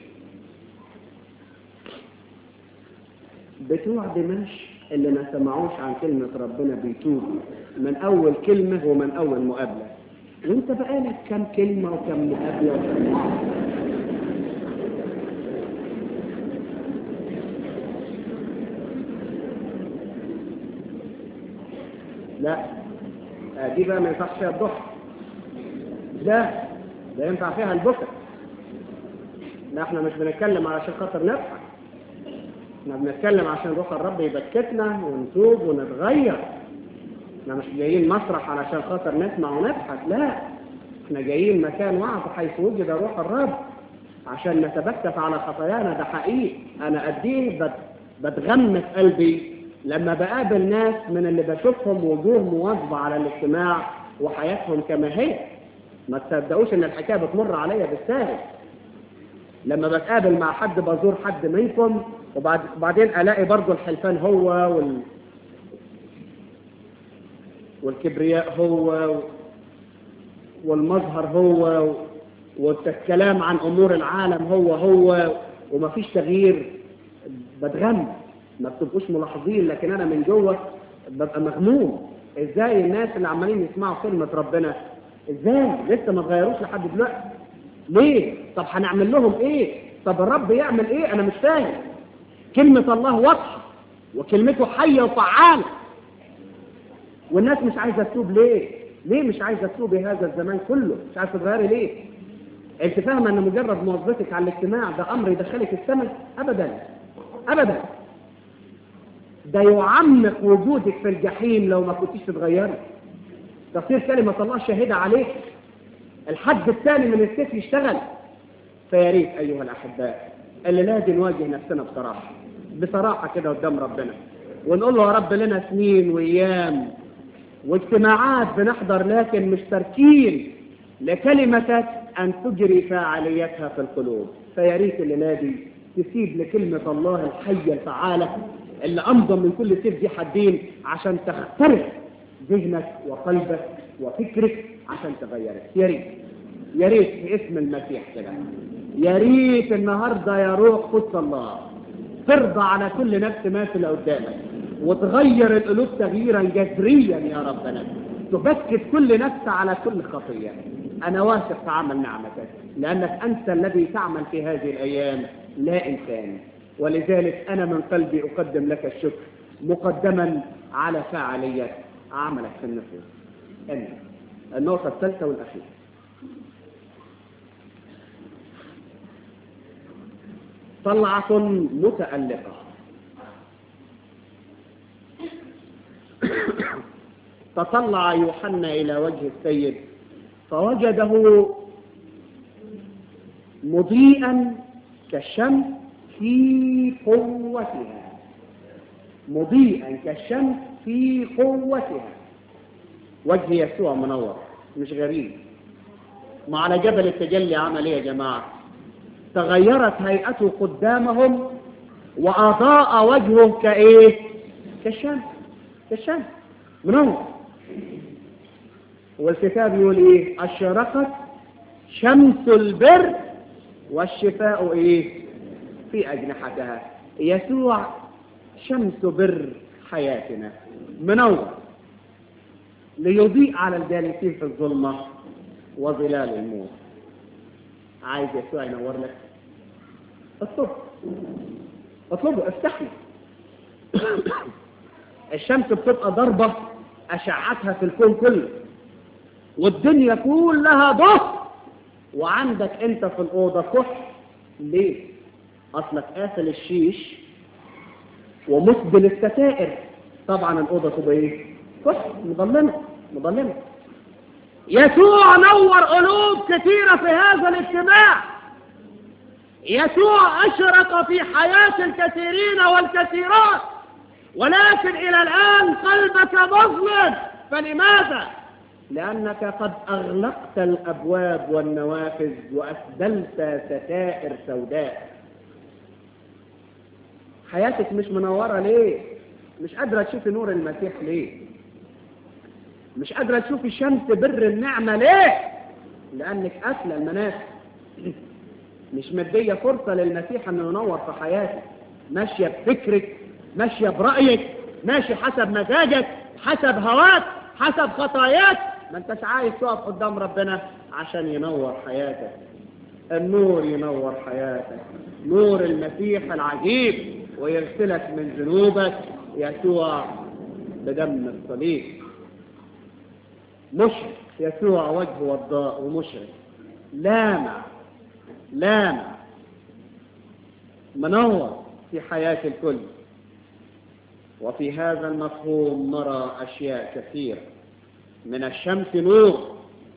بتوع دمشق اللي ما سمعوش عن كلمة ربنا بيتوبوا من أول كلمة ومن أول مقابلة وانت بقالك كم كلمة وكم مقابلة وكم وعظ لا آه، دي بقى ما ينفعش فيها الضحك لا ده ينفع فيها البكر لا احنا مش بنتكلم علشان خاطر نضحك احنا بنتكلم عشان روح الرب يبكتنا ونتوب ونتغير احنا مش جايين مسرح علشان خاطر نسمع ونضحك لا احنا جايين مكان وعظ حيث وجد روح الرب عشان نتبكت على خطايانا ده حقيقي انا قد ايه بت- بتغمس قلبي لما بقابل ناس من اللي بشوفهم وجوه مواظبه على الاجتماع وحياتهم كما هي ما تصدقوش ان الحكايه بتمر عليا بالساهل لما بتقابل مع حد بزور حد منكم وبعد وبعدين الاقي برضه الحلفان هو وال والكبرياء هو والمظهر هو والكلام عن امور العالم هو هو ومفيش تغيير بتغم ما بتبقوش ملاحظين لكن انا من جوه ببقى مغموم ازاي الناس اللي عمالين يسمعوا كلمه ربنا ازاي لسه ما اتغيروش لحد دلوقتي ليه طب هنعمل لهم ايه طب الرب يعمل ايه انا مش فاهم كلمه الله واضحه وكلمته حيه وفعاله والناس مش عايزه تتوب ليه ليه مش عايزه تتوبي هذا الزمان كله مش عايزه تتغيري ليه انت فاهمه ان مجرد موظفتك على الاجتماع ده امر يدخلك السماء ابدا ابدا ده يعمق وجودك في الجحيم لو ما كنتيش تتغيري تصير كلمة الله شاهدة عليك الحد الثاني من السيف يشتغل فيا ريت أيها الأحباء اللي لازم نواجه نفسنا بصراحة بصراحة كده قدام ربنا ونقول له يا رب لنا سنين وأيام واجتماعات بنحضر لكن مش تركين لكلمتك أن تجري فاعليتها في القلوب فيا ريت اللي نادي تسيب لكلمة الله الحية الفعالة اللي أمضى من كل سيف ذي حدين عشان تخترق ذهنك وقلبك وفكرك عشان تغيرك يا ريت يا ريت في اسم المسيح كده يا ريت النهارده يا روح قدس الله ترضى على كل نفس ماثلة قدامك وتغير القلوب تغييرا جذريا يا ربنا تبكت كل نفس على كل خطية أنا واثق في عمل نعمتك لأنك أنت الذي تعمل في هذه الأيام لا إنسان ولذلك أنا من قلبي أقدم لك الشكر مقدما على فعالية عملك في النفوس أمين النقطة الثالثة والأخيرة طلعة متألقة تطلع يوحنا إلى وجه السيد فوجده مضيئا كالشمس في قوتها مضيئا كالشمس في قوتها وجه يسوع منور مش غريب ما على جبل التجلي عمل ايه يا جماعه تغيرت هيئته قدامهم واضاء وجهه كايه كالشمس كالشمس منور والكتاب يقول ايه اشرقت شمس البر والشفاء ايه في اجنحتها يسوع شمس بر حياتنا منور ليضيء على الجالسين في الظلمة وظلال الموت عايز يسوع ينور لك اطلب اطلبه افتح له الشمس بتبقى ضربة أشعتها في الكون كله والدنيا كلها ضوء وعندك انت في الأوضة كحل ليه؟ أصلك قافل الشيش ومسبل الستائر طبعا الأوضة تبقى ايه؟ كحل مظلمة مظلمة يسوع نور قلوب كثيرة في هذا الاجتماع يسوع أشرق في حياة الكثيرين والكثيرات ولكن إلى الآن قلبك مظلم فلماذا؟ لأنك قد أغلقت الأبواب والنوافذ وأسدلت ستائر سوداء حياتك مش منورة ليه؟ مش قادرة تشوفي نور المسيح ليه؟ مش قادرة تشوفي شمس بر النعمة ليه؟ لأنك قافلة المنافذ مش مدية فرصة للمسيح أنه ينور في حياتك ماشية بفكرك ماشية برأيك ماشي حسب مزاجك حسب هواك حسب خطاياك ما انتش عايز تقف قدام ربنا عشان ينور حياتك النور ينور حياتك نور المسيح العجيب ويغسلك من ذنوبك يسوع بدم الصليب مشرق يسوع وجهه وضاء ومشرق لامع لامع منور في حياة الكل وفي هذا المفهوم نرى أشياء كثيرة من الشمس نور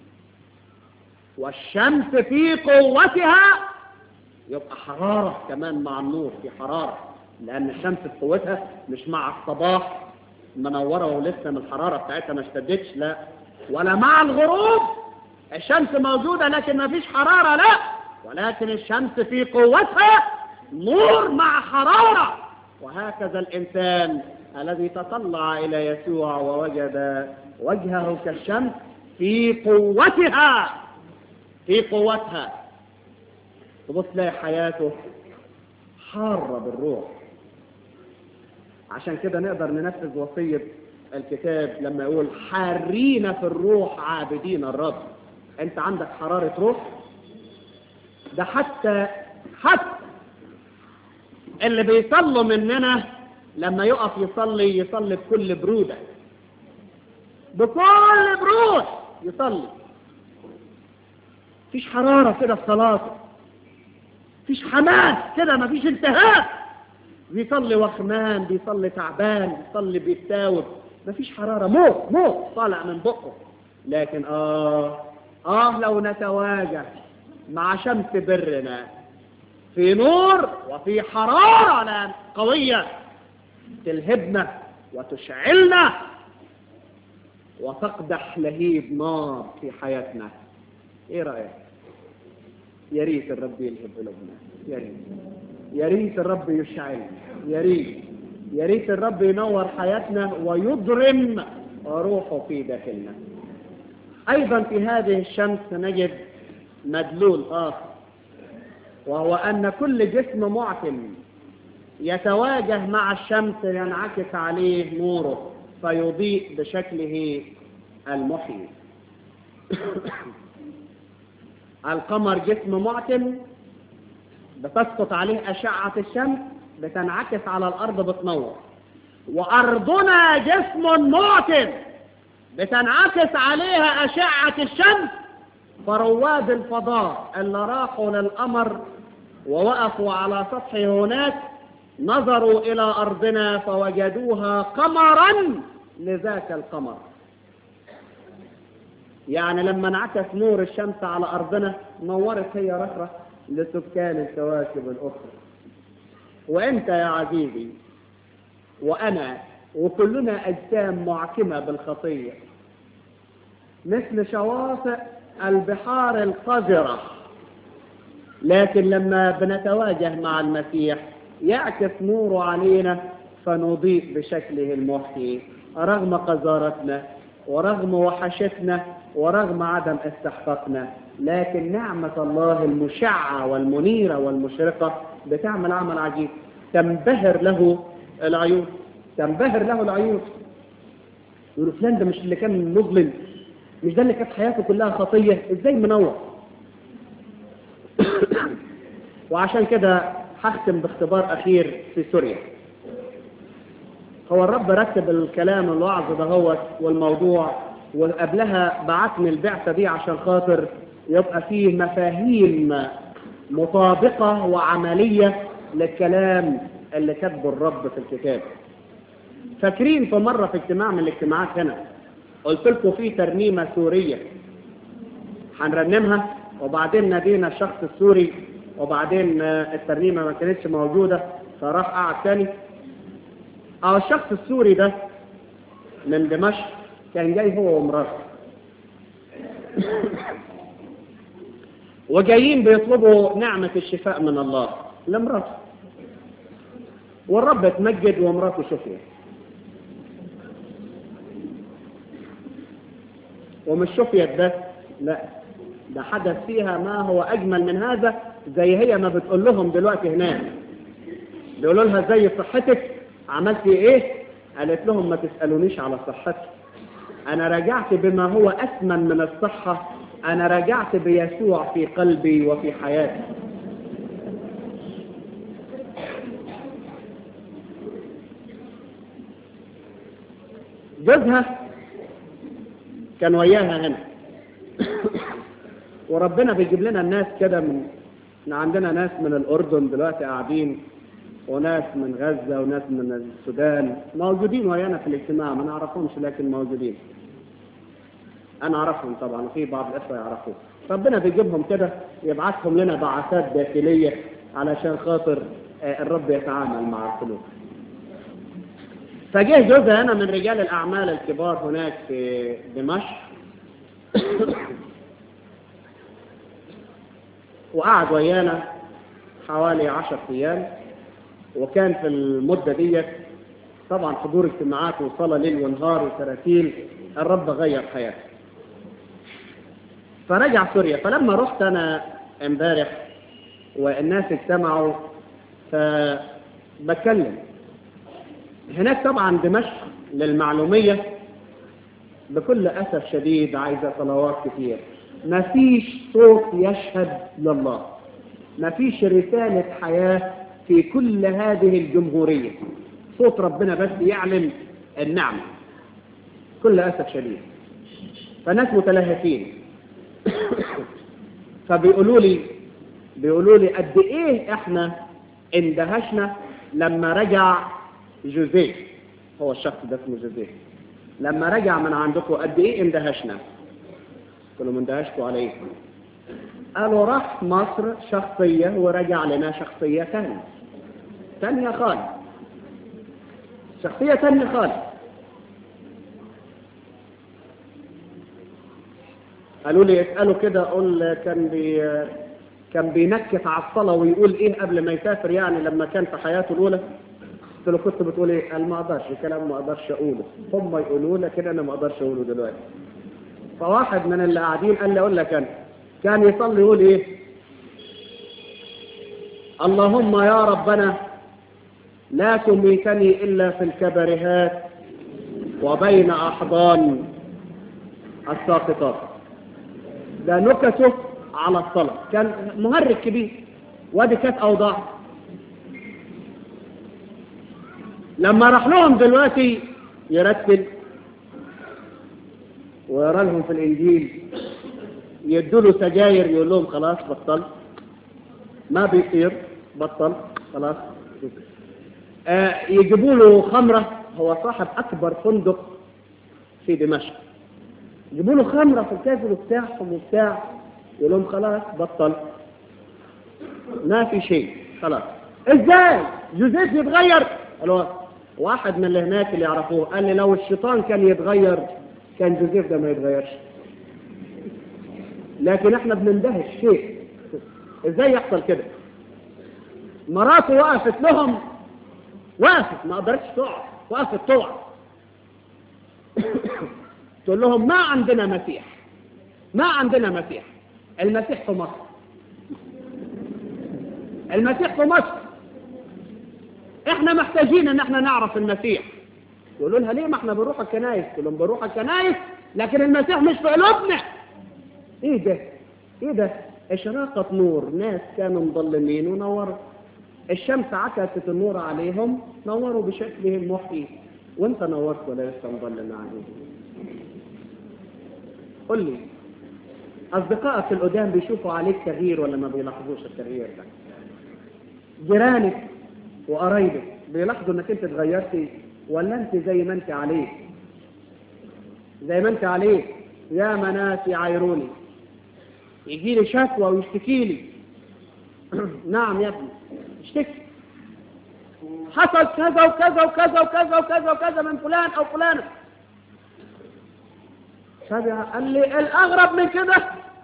والشمس في قوتها يبقى حرارة كمان مع النور في حرارة لأن الشمس في قوتها مش مع الصباح منورة ولسه من الحرارة بتاعتها ما اشتدتش لا ولا مع الغروب الشمس موجودة لكن ما فيش حرارة لا ولكن الشمس في قوتها نور مع حرارة وهكذا الإنسان الذي تطلع إلى يسوع ووجد وجهه كالشمس في قوتها في قوتها تبص تلاقي حياته حارة بالروح عشان كده نقدر ننفذ وصية الكتاب لما يقول حارين في الروح عابدين الرب انت عندك حرارة روح ده حتى حتى اللي بيصلوا مننا لما يقف يصلي يصلي بكل برودة بكل برود يصلي فيش حرارة كده في صلاته فيش حماس كده مفيش التهاب بيصلي وخمان بيصلي تعبان بيصلي بيتاوب مفيش حرارة موت موت طالع من بقه لكن آه آه لو نتواجه مع شمس برنا في نور وفي حرارة قوية تلهبنا وتشعلنا وتقدح لهيب نار في حياتنا ايه رأيك يا ريت الرب يلهب قلوبنا يا ريت يا ريت الرب يشعلنا يا ريت يا ريت الرب ينور حياتنا ويضرم روحه في داخلنا ايضا في هذه الشمس نجد مدلول اخر وهو ان كل جسم معتم يتواجه مع الشمس ينعكس عليه نوره فيضيء بشكله المحيي القمر جسم معتم بتسقط عليه أشعة الشمس بتنعكس على الأرض بتنور وأرضنا جسم معتم بتنعكس عليها أشعة الشمس فرواد الفضاء اللي راحوا للقمر ووقفوا على سطحه هناك نظروا إلى أرضنا فوجدوها قمرا لذاك القمر يعني لما انعكس نور الشمس على أرضنا نورت هي رخرة لسكان الكواكب الأخرى وأنت يا عزيزي وأنا وكلنا أجسام معكمة بالخطية مثل شواطئ البحار القذرة لكن لما بنتواجه مع المسيح يعكس نوره علينا فنضيء بشكله المحيي رغم قذارتنا ورغم وحشتنا ورغم عدم استحقاقنا لكن نعمة الله المشعة والمنيرة والمشرقة بتعمل عمل عجيب تنبهر له العيون تنبهر له العيون يقولوا فلان ده مش اللي كان مظلم مش ده اللي كانت حياته كلها خطية ازاي منور وعشان كده هختم باختبار أخير في سوريا هو الرب رتب الكلام الوعظ ده هو والموضوع وقبلها بعتني البعثة دي عشان خاطر يبقى فيه مفاهيم مطابقة وعملية للكلام اللي كتبه الرب في الكتاب فاكرين في مرة في اجتماع من الاجتماعات هنا قلت لكم في ترنيمة سورية هنرنمها وبعدين نادينا الشخص السوري وبعدين الترنيمة ما كانتش موجودة فراح قعد تاني اه الشخص السوري ده من دمشق كان جاي هو ومراته وجايين بيطلبوا نعمة الشفاء من الله لمراته والرب اتمجد ومراته شفيت ومش شفيت بس لا ده حدث فيها ما هو أجمل من هذا زي هي ما بتقول لهم دلوقتي هناك بيقولوا لها زي صحتك عملتي ايه قالت لهم ما تسألونيش على صحتي أنا رجعت بما هو أثمن من الصحة أنا رجعت بيسوع في قلبي وفي حياتي جوزها كان وياها هنا وربنا بيجيب لنا الناس كده من احنا عندنا ناس من الأردن دلوقتي قاعدين وناس من غزة وناس من السودان موجودين ويانا في الاجتماع ما نعرفهمش لكن موجودين أنا أعرفهم طبعا وفي بعض الإخوة يعرفوه ربنا بيجيبهم كده يبعثهم لنا بعثات داخلية علشان خاطر الرب يتعامل مع القلوب فجه جوزها أنا من رجال الأعمال الكبار هناك في دمشق وقعد ويانا حوالي عشر أيام وكان في المدة ديت طبعا حضور اجتماعات وصلاة ليل ونهار وتراتيل الرب غير حياته فرجع سوريا فلما رحت أنا امبارح والناس اجتمعوا فبتكلم هناك طبعا دمشق للمعلومية بكل أسف شديد عايزة صلوات كتير ما فيش صوت يشهد لله ما فيش رسالة حياة في كل هذه الجمهورية صوت ربنا بس يعلن النعمة كل أسف شديد فناس متلهفين فبيقولوا لي بيقولوا لي قد ايه احنا اندهشنا لما رجع جوزيه هو الشخص ده اسمه جوزيه لما رجع من عندكم قد ايه اندهشنا قلت لهم اندهشتوا على ايه قالوا راح مصر شخصية ورجع لنا شخصية ثانية ثانية خالص شخصية ثانية خالص قالوا لي اسألوا كده قول كان بي كان بينكت على الصلاة ويقول ايه قبل ما يسافر يعني لما كان في حياته الأولى قلت له كنت بتقول ايه قال ما اقدرش كلام ما اقدرش اقوله هم يقولوا لك كده انا ما اقدرش اقوله دلوقتي فواحد من اللي قاعدين قال لي اقول لك انا كان يصلي يقول ايه اللهم يا ربنا لا تميتني الا في الكبرهات وبين احضان الساقطات ده نكته على الصلاة كان مهرج كبير وادي كانت اوضاع لما راح لهم دلوقتي يرتل ويرى لهم في الانجيل يدوا له سجاير يقول لهم خلاص بطل ما بيصير بطل خلاص آه يجيبوا له خمرة هو صاحب أكبر فندق في دمشق يجيبوا له خمرة في الكازل بتاعهم وبتاع يقول لهم خلاص بطل ما في شيء خلاص ازاي جوزيف يتغير قالوا واحد من اللي هناك اللي يعرفوه قال لي لو الشيطان كان يتغير كان جوزيف ده ما يتغيرش لكن احنا بنندهش شيء ازاي يحصل كده مراته وقفت لهم وقفت ما قدرتش تقع وقفت تقع تقول لهم ما عندنا مسيح ما عندنا مسيح المسيح في مصر المسيح في مصر احنا محتاجين ان احنا نعرف المسيح يقولوا لها ليه ما احنا بنروح الكنايس تقول لهم بنروح الكنايس لكن المسيح مش في قلوبنا ايه ده ايه ده اشراقة نور ناس كانوا مظلمين ونوروا الشمس عكست النور عليهم نوروا بشكله المحيي وانت نورت ولا لسه مظلم عليهم قل لي اصدقائك القدام بيشوفوا عليك تغيير ولا ما بيلاحظوش التغيير ده جيرانك وقرايبك بيلاحظوا انك انت اتغيرتي ولا انت زي ما انت عليه زي ما انت عليه يا مناس يعايروني يجي لي شكوى ويشتكي لي نعم يا ابني اشتكي حصل كذا وكذا وكذا وكذا وكذا وكذا من فلان او فلانه سبع قال لي الاغرب من كده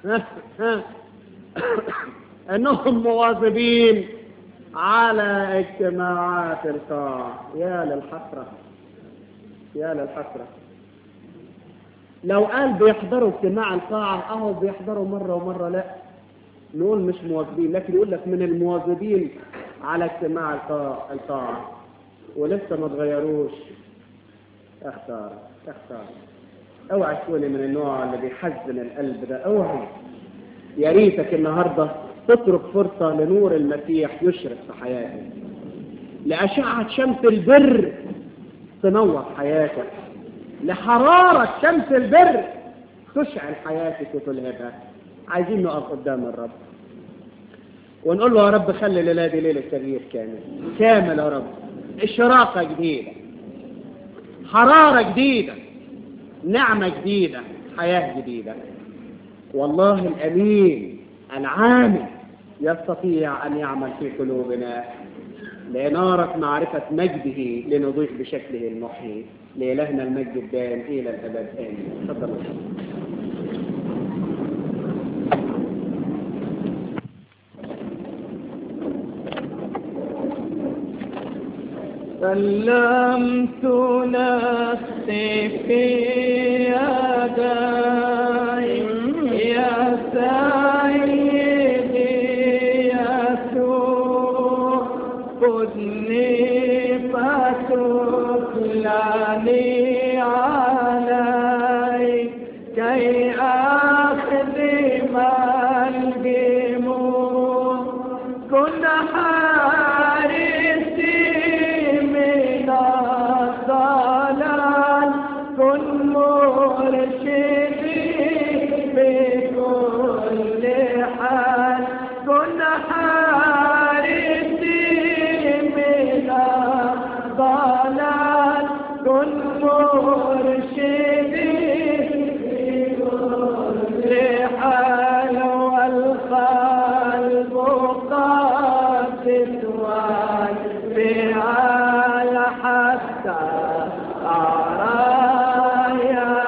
انهم مواظبين على اجتماعات القاع يا للحسرة يا للحسرة لو قال بيحضروا اجتماع القاعة اهو بيحضروا مرة ومرة لا نقول مش مواظبين لكن يقول لك من المواظبين على اجتماع القاعة, القاعة. ولسه ما تغيروش اختار اختار اوعى تكوني من النوع اللي بيحزن القلب ده اوعى يا ريتك النهارده تترك فرصة لنور المسيح يشرق في حياتك لأشعة شمس البر تنور حياتك لحرارة شمس البر تشعل حياتك وتلهبها عايزين نقف قدام الرب ونقول له يا رب خلي الليلة دي ليلة تغيير كامل كامل يا رب اشراقة جديدة حرارة جديدة نعمة جديدة حياة جديدة والله الأمين العامل يستطيع أن يعمل في قلوبنا لإنارة معرفة مجده لنضيف بشكله المحيي لإلهنا المجد الدائم إلى الأبد آمين تفضل سلمت نفسي في يدي يا سيدي يسوع خذني فتكلني علي كي أخدم الجموع كن حارسي من الضلال كن مرشدي بكل حال كن حارسي من الضلال كن مرشدي بكل حال والقلب قاسس والفعال حتى أرى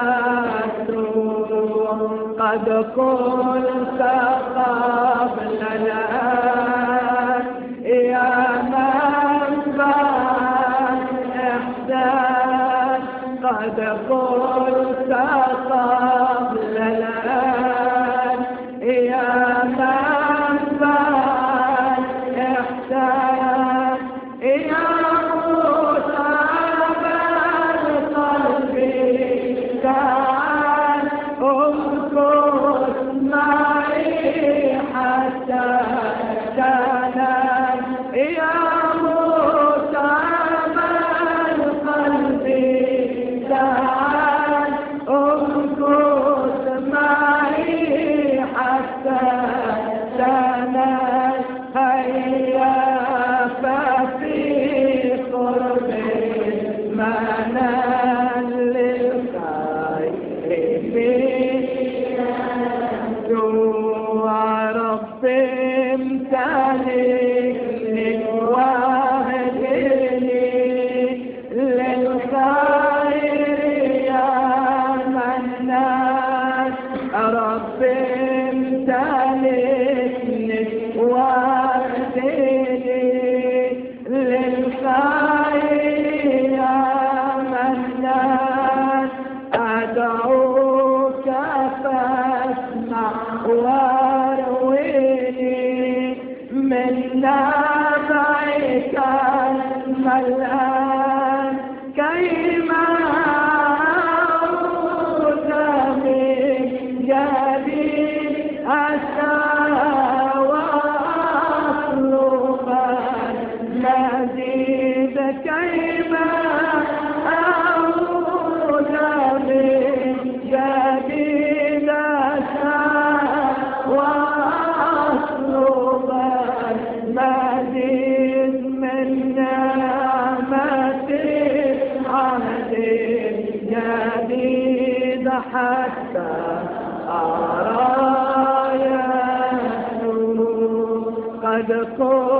يسوع قد قلت قبل الآن يا منبع الإحسان قد قلت قبل الآن يا منبع الإحسان يا مصاب القلب تعال امكث معي حتى تنام يا مصاب القلب تعال امكث معي حتى أرى يسوع قد قلت